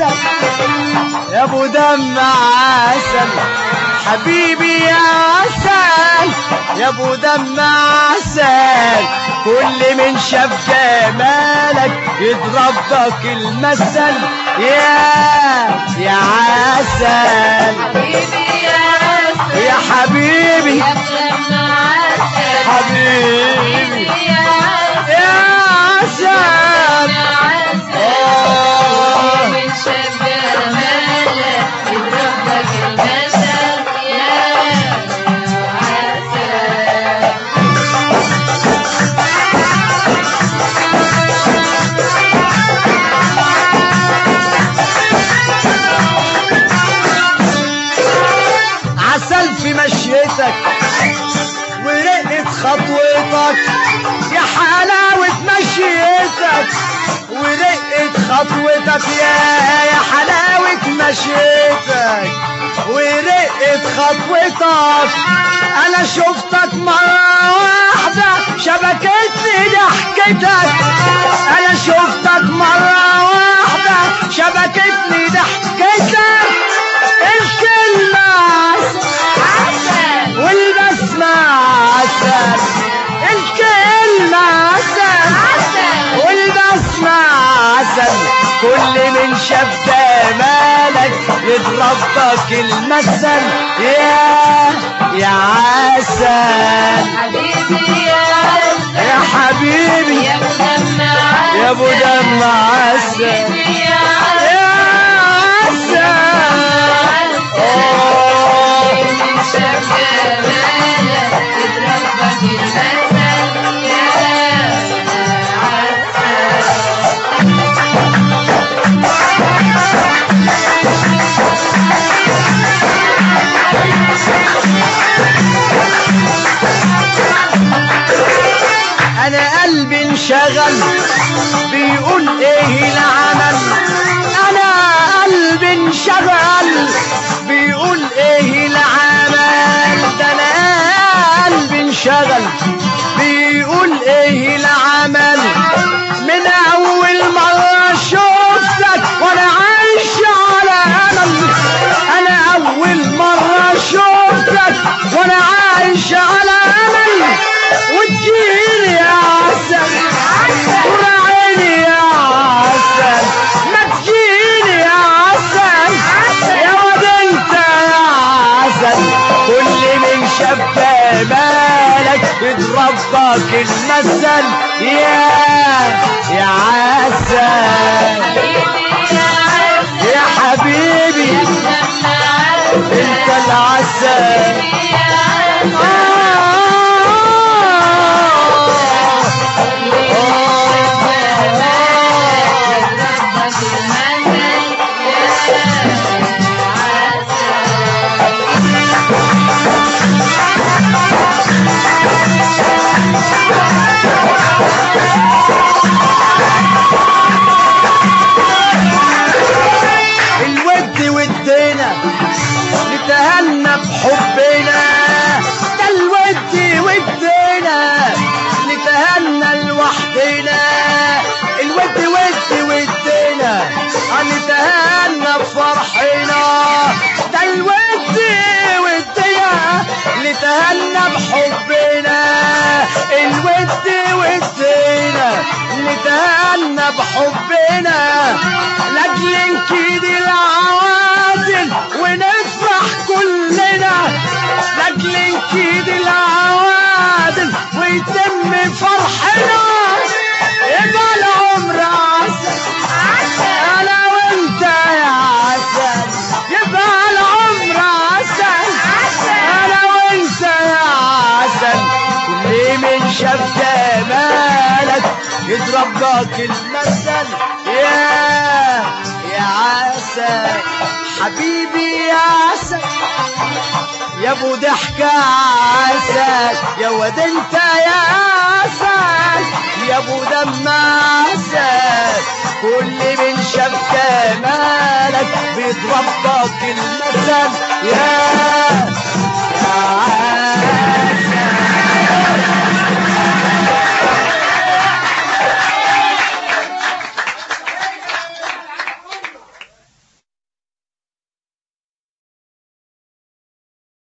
عسل يا ابو دم عسل حبيبي يا عسل يا ابو دم عسل كل من شاف جمالك يضرب لك المثل يا يا عسل حبيبي يا عسل يا حبيبي يا ابن عسل حبيبي يا عسل يا عسل يا عسل آه. من شاف جمالك يضرب لك المثل يا عسل عسل في مشيتك ورقة خطوتك يا حلاوة مشيتك ورقة خطوتك يا يا حلاوة مشيتك ورقة خطوتك أنا شفتك مرة واحدة شبكتني ضحكتك أنا شفتك مرة واحدة شبكتني ضحكتك الكلمة عسل والبسمة عسل الكلمة عسل عسل والبسمة عسل كل من شاف جمالك يضرب لك المثل يا يا عسل حبيبي يا عسل يا حبيبي يا ابو دم عسل يا ابو دم عسل حبيبي يا عسل يا عسل آه. من شاف جمالك يضرب لك المثل يا عسل انا قلبي انشغل بيقول ايه العمل انا قلبي انشغل بيقول ايه العمل ده انا قلبي انشغل بيقول ايه العمل من اول مرة شفتك وانا عايش على امل انا اول مرة شفتك وانا عايش على امل وتجيني يا عسل وراعيني يا عسل ما تجيني يا عسل يا واد انت يا عسل كل من شاف جمالك يضرب لك المثل يا يا عسل حبيبي يا عسل يا حبيبي يا ابن عسل انت العسل يا عسل الود ودينا نتهنى بحبنا ده الود ودينا نتهنى لوحدنا الود ود ودينا نتهنى بفرحنا ده الود ودينا نتهنى بحبنا الود ودينا نتهنى بحبنا لاجل نكيد العوادل ونفرح كلنا لاجل نكيد العوادل ويتم فرحنا يبقى العمر عسل انا وانت يا عسل يبقى العمر عسل انا وانت يا عسل كل من شاف جمالك يضرب لك المثل يا يا عسل حبيبي يا عسل يا ابو ضحكة عسل يا واد انت يا عسل يا ابو دم عسل كل من شاف جمالك بيضرب لك المثل يا